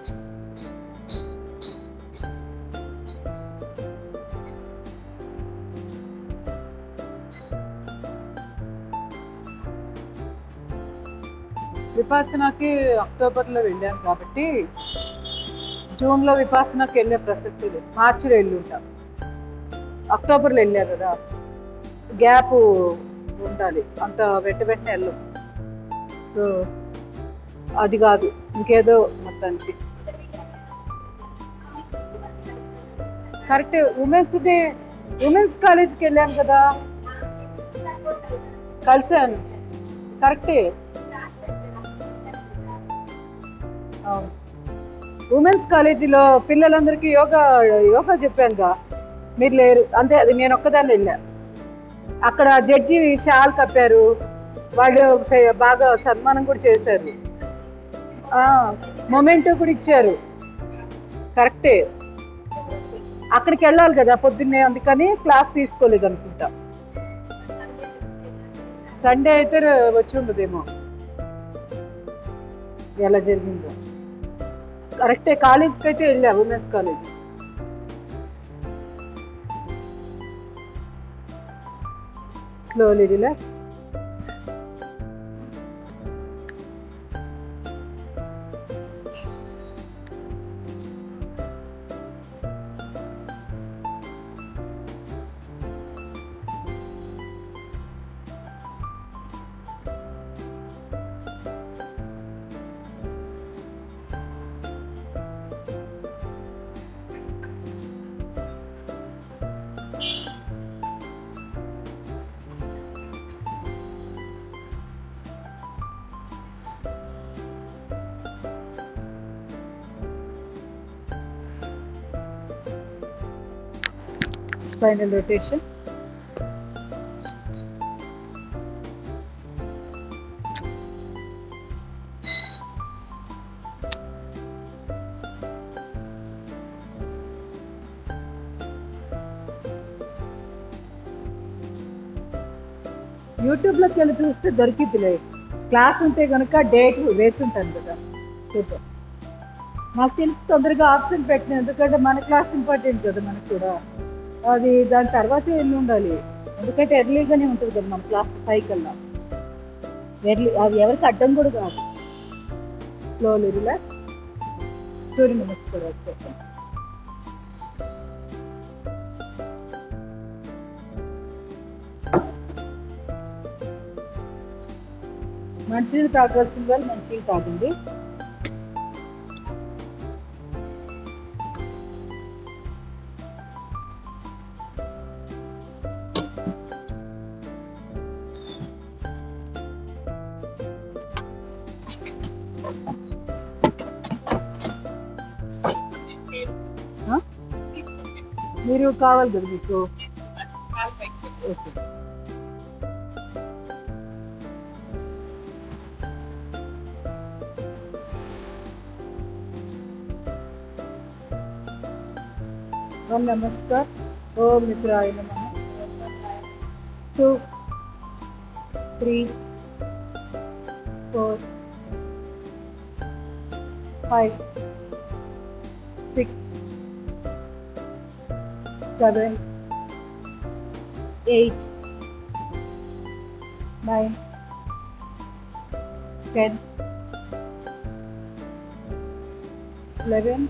విపాసనకి అక్టోబర్లో వెళ్ళాను కాబట్టి జూన్లో విపాసనకి వెళ్ళే ప్రసక్తి లేదు మార్చిలో వెళ్ళి ఉంటాం అక్టోబర్లో వెళ్ళా కదా గ్యాప్ ఉండాలి అంత వెంట వెంటనే వెళ్ళం సో అది కాదు ఇంకేదో మొత్తానికి కరెక్ట్ ఉమెన్స్ డే ఉమెన్స్ కాలేజ్కి వెళ్ళాను కదా కలిసాను కరెక్టే అవును ఉమెన్స్ కాలేజీలో పిల్లలందరికీ యోగా యోగా చెప్పానుగా మీరు లేరు అంతే అది నేను ఒక్కదాన్ని వెళ్ళా అక్కడ జడ్జి షాల్ కప్పారు వాళ్ళు ఫే- బాగా సన్మానం కూడా చేశారు మొమెంటో కూడా ఇచ్చారు కరెక్టే అక్కడికి వెళ్ళాలి కదా పొద్దున్నే అందుకని క్లాస్ తీసుకోలేదు అనుకుంటా సండే అయితే వచ్చి ఉండదేమో ఎలా జరిగిందో కరెక్టే కాలేజ్కి అయితే వెళ్ళా women's college slowly relax spinal rotation. యూట్యూబ్లోకి వెళ్ళి చూస్తే దొరికిద్దిలే క్లాస్ ఉంటే కనుక డేట్ వేసి ఉంటాను కదా చూద్దాం నాకు తెలిసి తొందరగా ఆప్షన్ పెట్టిన ఎందుకంటే మన క్లాస్ ఇంపార్టెంట్ కదా మనకు కూడా అది దాని తర్వాత ఎన్ని ఉండాలి ఎందుకంటే ఎర్లీగానే ఉంటుంది కదా మన క్లాస్ ఫైవ్ కల్లా ఎర్లీ అది ఎవరికి అడ్డం కూడా కాదు స్లోలీ రిలాక్స్ సూర్య నమస్కారం చెప్పండి మంచినీళ్ళు తాగాల్సిన వాళ్ళు మంచిగా తాగండి ఆ? మీరు కావాలి కదా మీకు ఓకే ఓం నమస్కార్ ఓం మిత్రాయ నమ two three four five six seven, eight, nine, ten, eleven,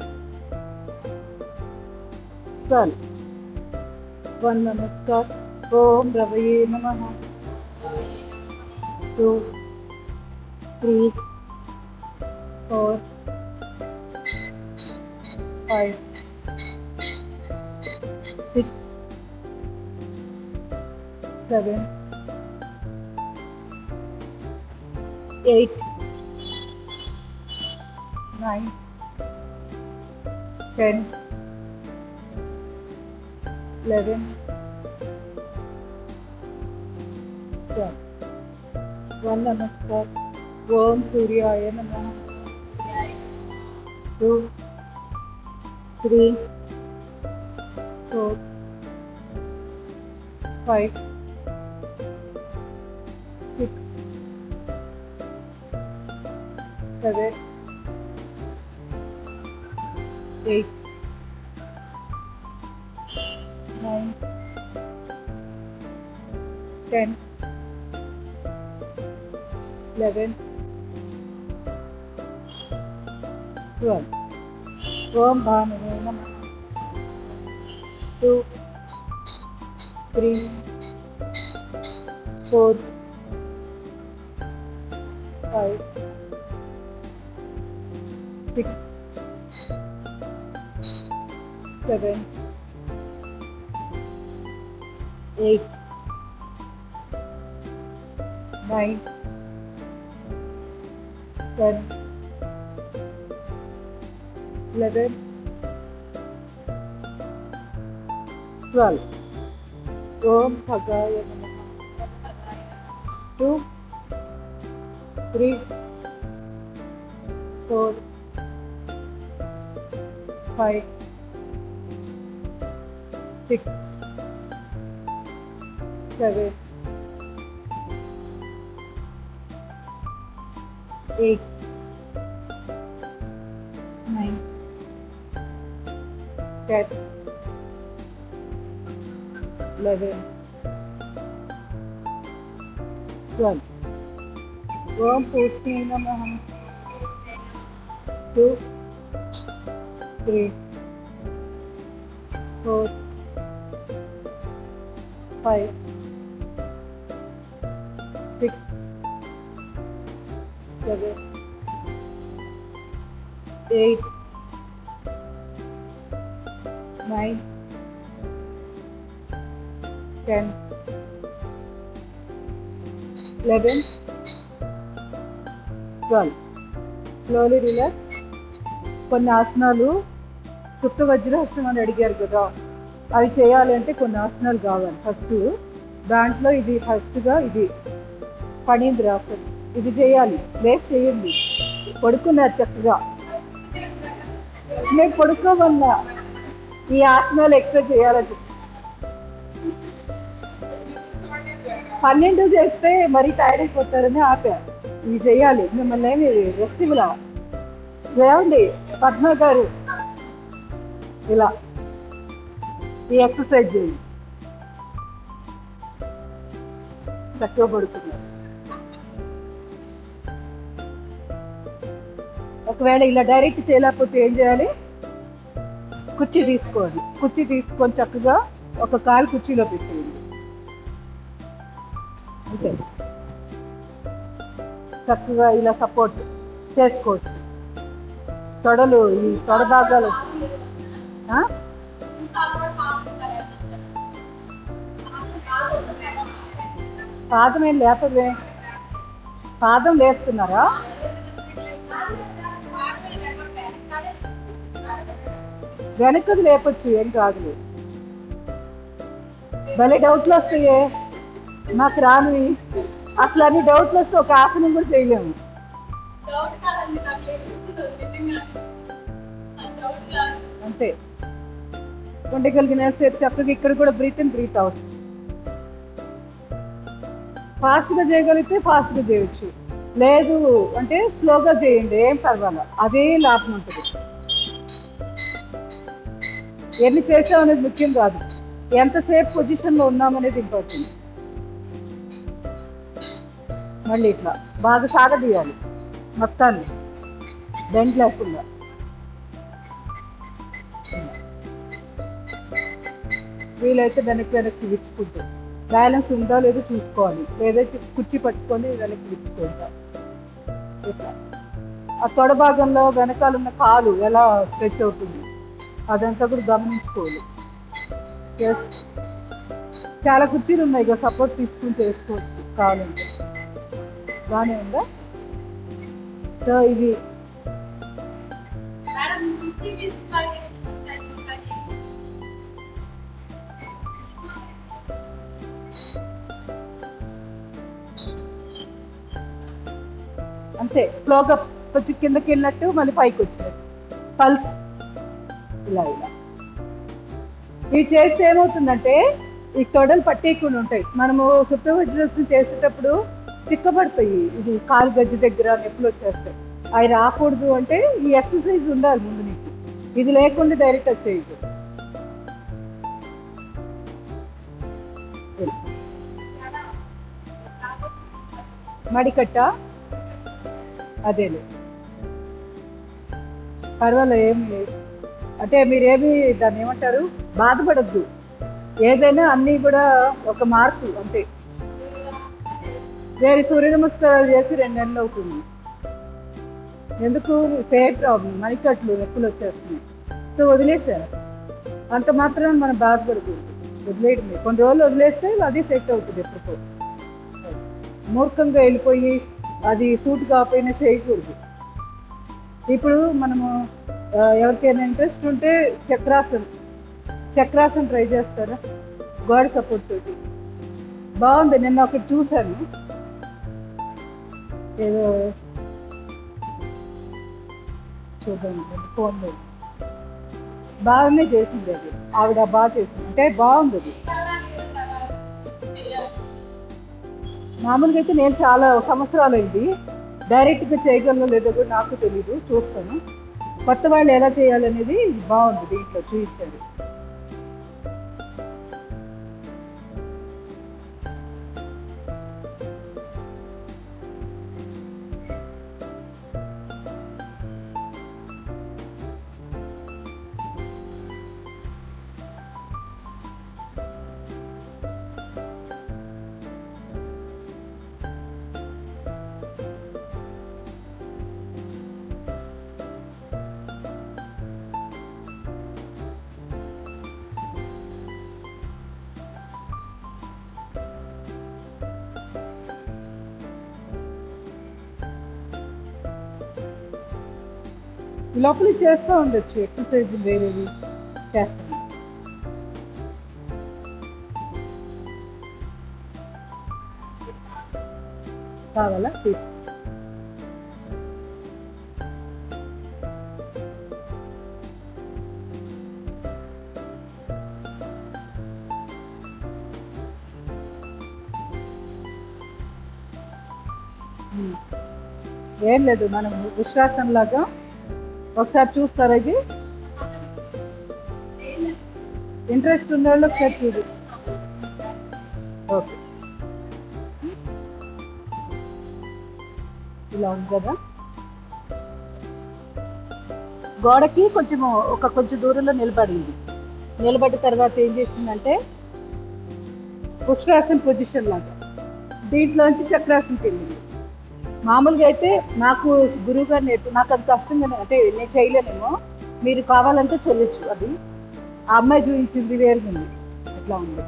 twelve. One namaskar. Om Ravaye Namaha. Two, three, four, five, six, seven, eight, nine, ten, eleven, twelve. One namaskar. Om Suryaya Namaha. Two, three, four, five, six, seven, eight, nine, ten, eleven, twelve. Om Bhanave Namaha. Two, three, four, five, six, seven, eight, nine, ten, eleven, twelve. Om Bhagaya Namaha. Two, three, four, five, six, seven, eight, nine, ten eleven twelve ఓం పూష్ణి నమః two three four five six seven eight nine ten eleven twelve slowly relax కొన్ని ఆసనాలు సుప్త వజ్రాసనం అని అడిగారు కదా అవి చేయాలంటే కొన్ని ఆసనాలు కావాలి ఫస్ట్ దాంట్లో ఇది ఫస్ట్గా ఇది ఫణీంద్రాసనం ఇది చేయాలి లేస్ చేయండి పడుకున్నారు చక్కగా నేను పడుకోమన్నా ఈ ఆసనాలు ఎక్స్ట్రా చేయాలని చెప్పి పన్నెండు చేస్తే మరీ టైర్డ్ అయిపోతారని ఆపారు ఇవి చేయాలి మిమ్మల్ని ఏమి రెస్ట్ ఇవ్వలా ఏమండి పద్మ గారు ఇలా ఈ ఎక్సర్సైజ్ చేయండి చక్కగా పడుతున్నారు ఒకవేళ ఇలా డైరెక్ట్ చేయలేకపోతే ఏం చేయాలి కుర్చీ తీసుకోండి కుర్చీ తీసుకొని చక్కగా ఒక కాలు కుర్చీలో పెట్టేయండి అంతే చక్కగా ఇలా సపోర్ట్ చేసుకోవచ్చు తొడలు ఈ తొడ భాగాలు ఆ? పాదం ఏం లేపదే పాదం లేపుతున్నారా వెనకది లేపొచ్చు ఏం కాదు భలే డౌట్లు వస్తాయే నాకు రానివి అసలు అన్ని డౌట్లు వస్తే ఒక ఆసనం కూడా చేయలేము అంతే ఉండగలిగిన సేపు చక్కగా ఇక్కడ కూడా బ్రీత్ ఇన్ బ్రీత్ అవుట్ ఫాస్ట్గా చేయగలిగితే ఫాస్ట్గా చేయొచ్చు లేదు అంటే స్లోగా చేయండి ఏం పర్వాలేదు అదే లాభం ఉంటుంది ఎన్ని చేసామనేది ముఖ్యం కాదు ఎంతసేపు పొజిషన్లో ఉన్నామనేది ఇంపార్టెంట్ మళ్ళీ ఇట్లా బాగా సాగదీయాలి మొత్తాన్ని బెండ్ లేకుండా వీలైతే వెనక్కి వెనక్కి విచ్చుకుంటూ బ్యాలెన్స్ ఉందా లేదో చూసుకోవాలి లేదా కుర్చీ పట్టుకొని వెనక్కి విచ్చుకుంటా ఇట్లా ఆ తొడ భాగంలో వెనకాల ఉన్న కాలు ఎలా స్ట్రెచ్ అవుతుంది అదంతా కూడా గమనించుకోవాలి Yes. చాలా కుర్చీలు ఉన్నాయి ఇక సపోర్ట్ తీసుకుని చేసుకోవచ్చు కావాలంటే బాగానే ఉందా సో ఇది అంతే ఫ్లోగా కొంచెం కిందకి వెళ్ళినట్టు మళ్ళీ పైకి వచ్చినట్టు పల్స్ ఇలా ఇలా ఇవి చేస్తే ఏమవుతుందంటే ఈ తొడలు పట్టేయకుండా ఉంటాయి మనము సుప్రవజ్రాసనం చేసేటప్పుడు చిక్కబడతాయి ఇది కాలు గజ్జి దగ్గర నొప్పులు వచ్చేస్తాయి అవి రాకూడదు అంటే ఈ ఎక్సర్సైజ్ ఉండాలి ముందు నీకు ఇది లేకుండా డైరెక్ట్ వచ్చేయదు మడికట్ట అదేలే పర్వాలేదు ఏమి లేదు అంటే మీరేమి దాన్ని ఏమంటారు బాధపడద్దు ఏదైనా అన్నీ కూడా ఒక మార్పు అంతే వేరే సూర్య నమస్కారాలు చేసి రెండు నెలలు అవుతుంది ఎందుకు సేమ్ ప్రాబ్లం మణికట్లు నొప్పులు వచ్చేస్తున్నాయి సో వదిలేశారు అంత మాత్రం మనం బాధపడకూడదు వదిలేయడం కొన్ని రోజులు వదిలేస్తే అది సెట్ అవుతుంది ఎప్పటికో మూర్ఖంగా వెళ్ళిపోయి అది సూట్ కాకపోయినా చేయకూడదు ఇప్పుడు మనము ఆ, ఎవరికైనా ఇంట్రెస్ట్ ఉంటే చక్రాసన్ చక్రాసన్ ట్రై చేస్తారా గోడ సపోర్ట్ తోటి బాగుంది నిన్న ఒకటి చూశాను ఏదో చూద్దాం ఫోన్లో బాగానే చేసింది అది ఆవిడ బాగా చేసింది అంటే బాగుంది అది మామూలుగా అయితే నేను చాలా సంవత్సరాలు అయింది డైరెక్ట్గా చేయగలను లేదో కూడా నాకు తెలీదు చూస్తాను కొత్త వాళ్ళు ఎలా చేయాలనేది బాగుంది దీంట్లో చూపించారు లోపల చేస్తూ ఉండొచ్చు ఎక్సర్సైజ్ వేరేవి చేస్తాను కావాలా తీసుకో ఉమ్. ఏం లేదు మనం విశ్వాసం లాగా ఒకసారి చూస్తారా ఇది ఇంట్రెస్ట్ ఉన్న వాళ్ళు ఒకసారి చూడు ఓకే ఇలా ఉంది కదా గోడకి కొంచెం ఒక కొంచెం దూరంలో నిలబడింది నిలబడిన తర్వాత ఏం చేసిందంటే పుష్పాసన్ పొజిషన్ లాగా దీంట్లోంచి చక్రాసనకి వెళ్ళింది మామూలుగా అయితే నాకు గురువు గారు నేర్పి నాకు అది కష్టంగా అంటే నేను చేయలేనేమో మీరు కావాలంటే చెల్లొచ్చు అది ఆ అమ్మాయి చూపించింది వేరుగుంది అట్లా ఉంది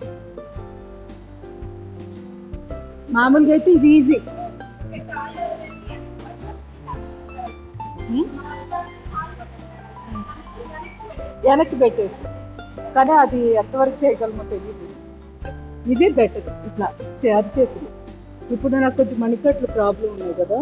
మామూలుగా అయితే ఇది ఈజీ వెనక్కి పెట్టేసి కానీ అది ఎంతవరకు చేయగలమో తెలియదు ఇది బెటర్ ఇట్లా చే- అరిచేతులు ఇప్పుడు నాకు కొంచెం మణికట్లు ప్రాబ్లం ఉన్నాయి కదా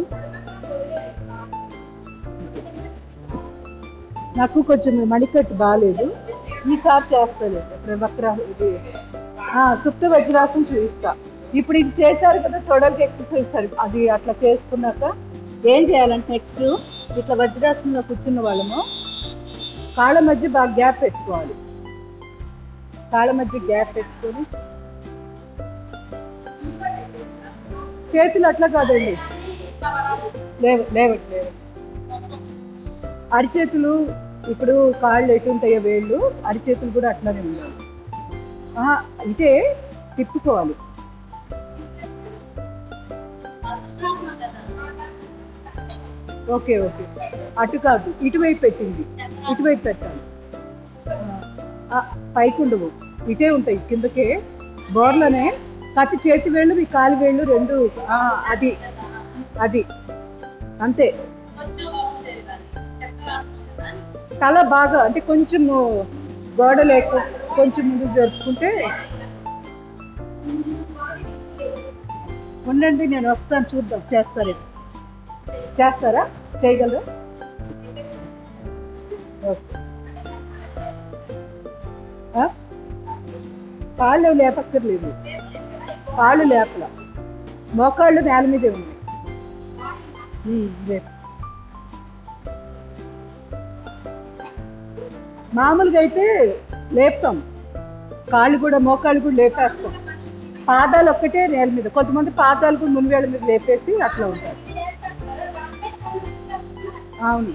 నాకు కొంచెం మణికట్టు బాగాలేదు ఈసారి చేస్తాను ఇప్పుడు వక్ర ఇది ఆ, సుప్త వజ్రాసం చూపిస్తా ఇప్పుడు ఇది చేశారు కదా తొడలకి ఎక్సర్సైజ్ సరి అది అట్లా చేసుకున్నాక ఏం చేయాలంటే నెక్స్ట్ ఇట్లా వజ్రాసనంలో కూర్చున్న వాళ్ళము కాళ్ళ మధ్య బాగా గ్యాప్ పెట్టుకోవాలి కాళ్ళ మధ్య గ్యాప్ పెట్టుకొని చేతులు అట్లా కాదండి లేవు లేవట్ లేవు అరిచేతులు ఇప్పుడు కాళ్ళు ఎటు ఉంటాయో వేళ్ళు అరిచేతులు కూడా అట్లానే ఉండాలి ఆహా, ఇదే తిప్పుకోవాలి ఓకే ఓకే అటు కాదు ఇటువైపు పెట్టింది ఇటువైపు పెట్టాలి ఆ, పైకి ఉండవు ఇటే ఉంటాయి కిందకే బోర్లోనే కత్తి చేతి వేళ్ళు మీ కాలి వేళ్ళు రెండు ఆ, అది అది అంతే తల బాగా అంటే కొంచెం గోడ లేక కొంచెం ముందు జరుపుకుంటే ఉండండి నేను వస్తాను చూద్దాం చేస్తారే చేస్తారా చేయగలరా ఓకే ఆ? కాళ్ళు లేపక్కర్లేదు కాళ్ళు లేపల మోకాళ్ళు నేల మీదే ఉన్నాయి ఉమ్, ఇదే. మామూలుగా అయితే లేపుతాం కాళ్ళు కూడా మోకాళ్ళు కూడా లేపేస్తాం పాదాలు ఒక్కటే నేల మీద కొంతమంది పాదాలు కూడా మునివేళ్ళ మీద లేపేసి అట్లా ఉంటారు అవును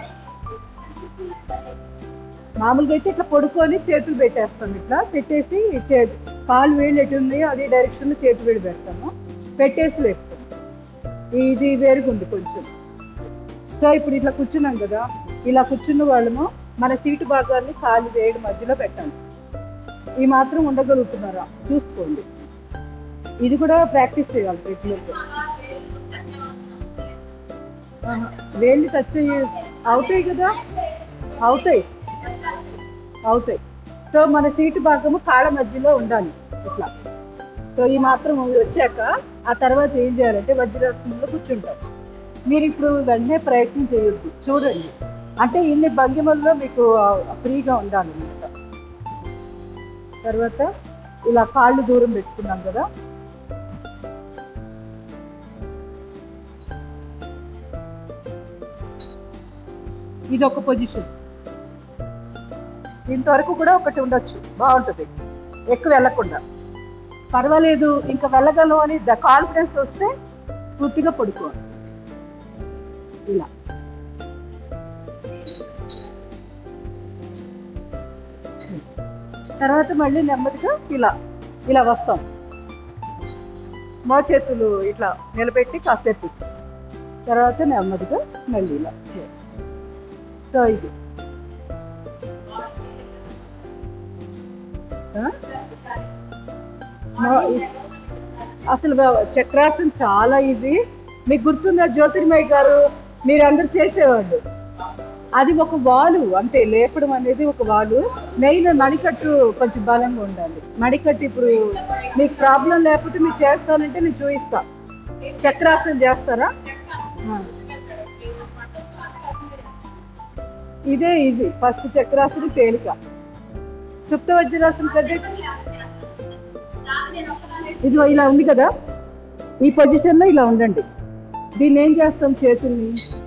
మామూలుగా అయితే ఇట్లా పడుకొని చేతులు పెట్టేస్తాం ఇట్లా పెట్టేసి చే కాలు వేళ్ళు ఎటు ఉన్నాయో అదే డైరెక్షన్లో చేతి వేళ్ళు పెడతాము పెట్టేసి లేపుతాం ఇది వేరుగుంది కొంచెం సో ఇప్పుడు ఇట్లా కూర్చున్నాం కదా ఇలా కూర్చున్న వాళ్ళము మన సీటు భాగాన్ని కాలు వేడి మధ్యలో పెట్టాలి ఈ మాత్రం ఉండగలుగుతున్నారా చూసుకోండి ఇది కూడా ప్రాక్టీస్ చేయాలి రెగ్యులర్గా ఆహా, వేళ్ళు టచ్ అయ్యి అవుతాయి కదా అవుతాయి అవుతాయి సో మన సీటు భాగము కాళ్ళ మధ్యలో ఉండాలి ఇట్లా సో ఈ మాత్రం వచ్చాక ఆ తర్వాత ఏం చేయాలంటే వజ్రాసనంలో కూర్చుంటాం మీరు ఇప్పుడు వెంటనే ప్రయత్నం చేయొద్దు చూడండి అంటే ఇన్ని భంగిమల్లో మీకు ఫ్రీగా ఉండాలి అన్నమాట తర్వాత ఇలా కాళ్ళు దూరం పెట్టుకున్నాం కదా ఇది ఒక పొజిషన్ ఇంతవరకు కూడా ఒకటి ఉండొచ్చు బాగుంటుంది ఎక్కువ వెళ్ళకుండా పర్వాలేదు ఇంకా వెళ్ళగలం అని ద కాన్ఫిడెన్స్ వస్తే పూర్తిగా పడుకోవాలి ఇలా తర్వాత మళ్ళీ నెమ్మదిగా ఇలా ఇలా వస్తాం మా చేతులు ఇట్లా నిలబెట్టి కాసేపు తర్వాత నెమ్మదిగా మళ్ళీ ఇలా చేయాలి సో ఇది ఆ? మా- అసలు వా- చక్రాసనం చాలా ఇది మీకు గుర్తుందా జ్యోతిర్మయ్య గారు మీరందరూ చేసేవాళ్ళు అది ఒక వాలు అంతే లేపడం అనేది ఒక వాలు మెయిన్ మణికట్టు కొంచెం బలంగా ఉండాలి మణికట్టు ఇప్పుడు మీకు ప్రాబ్లం లేకపోతే మీరు చేస్తానంటే నేను చూపిస్తా చక్రాసనం చేస్తారా ఆ. ఇదే ఇది ఫస్ట్ చక్రాసనం తేలిక సుప్త వజ్రాసనం కంటే ఇది ఇలా ఉంది కదా ఈ పొజిషన్లో ఇలా ఉండండి దీన్ని ఏం చేస్తాం చేతుల్ని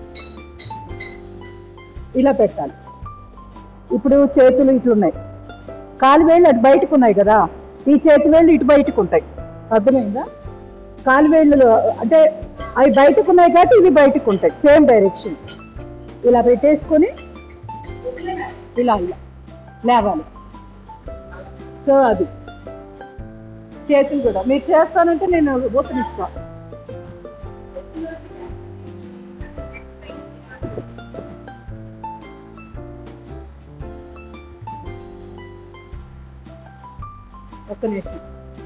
ఇలా పెట్టాలి ఇప్పుడు చేతులు ఇట్లున్నాయి కాలు వేళ్ళు అటు బయటకు ఉన్నాయి కదా ఈ చేతి వేళ్ళు ఇటు బయటకు ఉంటాయి అర్థమైందా కాలు వేళ్ళు అంటే అవి బయటకు ఉన్నాయి కాబట్టి ఇవి బయటకు ఉంటాయి సేమ్ డైరెక్షన్ ఇలా పెట్టేసుకొని ఇలా ఇలా లేవాలి సో అది చేతులు కూడా మీరు చేస్తానంటే నేను ఊతనిస్తా ఒక్క నిమిషం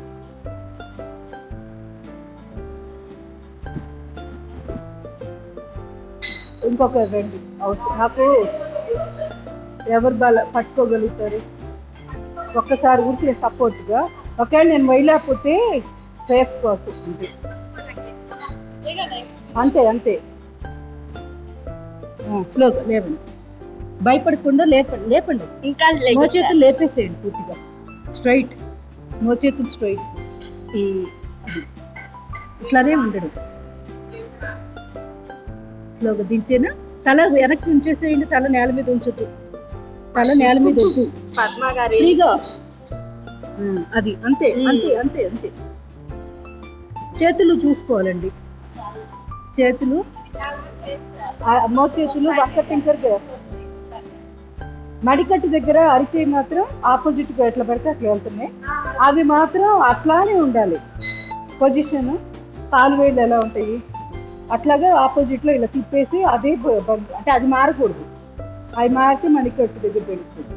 ఇంకొక రెండు అవసరం నాకు ఎవరు బల పట్టుకోగలుగుతారు ఒక్కసారి ఊరికి సపోర్ట్గా ఒకవేళ నేను వేయలేకపోతే సేఫ్ కోసం అంతే అంతే అంతే స్లోగా లేవండి భయపడకుండా లేపండి లేపండి ఇంకా మోచేతులు లేపేసేయండి పూర్తిగా స్ట్రైట్ మోచేతులు స్ట్రైట్ ఈ అది. ఇట్లానే ఉండడు స్లోగా దించేనా తల వెనక్కి ఉంచేసేయండి తల నేల మీద ఉంచొద్దు తల నేల మీద వద్దు పద్మ గారి ఫ్రీగా ఆ, అది అంతే మ్మ్. అంతే అంతే అంతే చేతులు చూసుకోవాలండి చేతులు ఆ మోచేతులు వంక టింకర్ మడికట్టు దగ్గర అరిచేయి మాత్రం ఆపోజిట్ గా ఎట్లా పడితే అట్లా వెళ్తున్నాయి అవి మాత్రం అట్లానే ఉండాలి పొజిషన్ కాలు వేళ్ళు ఎలా ఉంటాయి అట్లాగే ఆపోజిట్ లో ఇలా తిప్పేసి అదే బ- బ- అంటే అది మారకూడదు అవి మారితే మణికట్టు దగ్గర పెడుతుంది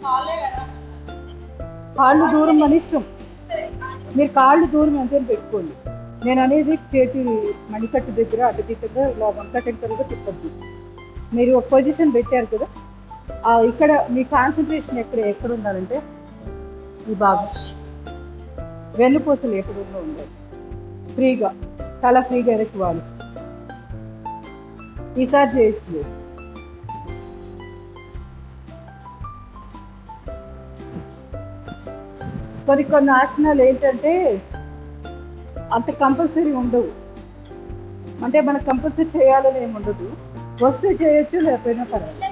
కాళ్ళు దూరం మన ఇష్టం మీరు కాళ్ళు దూరం ఎంత పెట్టుకోండి నేను అనేది చేతి మణికట్టు దగ్గర అడ్డదిడ్డగా ఇలా వంక టెంకర్గా తిప్పద్దు మీరు ఒక పొజిషన్ పెట్టారు కదా ఆ ఇక్కడ మీ కాన్సన్ట్రేషన్ ఎక్కడ ఎక్కడ ఉండాలంటే ఈ భాగం వెన్నుపూసలు ఎక్కడుందో ఉండాలి ఫ్రీగా తల ఫ్రీగా వెనక్కి వాలిస్తుంది ఈసారి చేయొచ్చు లేదు. కొన్ని కొన్ని ఆసనాలు ఏంటంటే అంత కంపల్సరీ ఉండవు అంటే మనకు కంపల్సరీ చేయాలని ఏమి ఉండదు వస్తే చేయొచ్చు లేకపోయినా పర్వాలేదు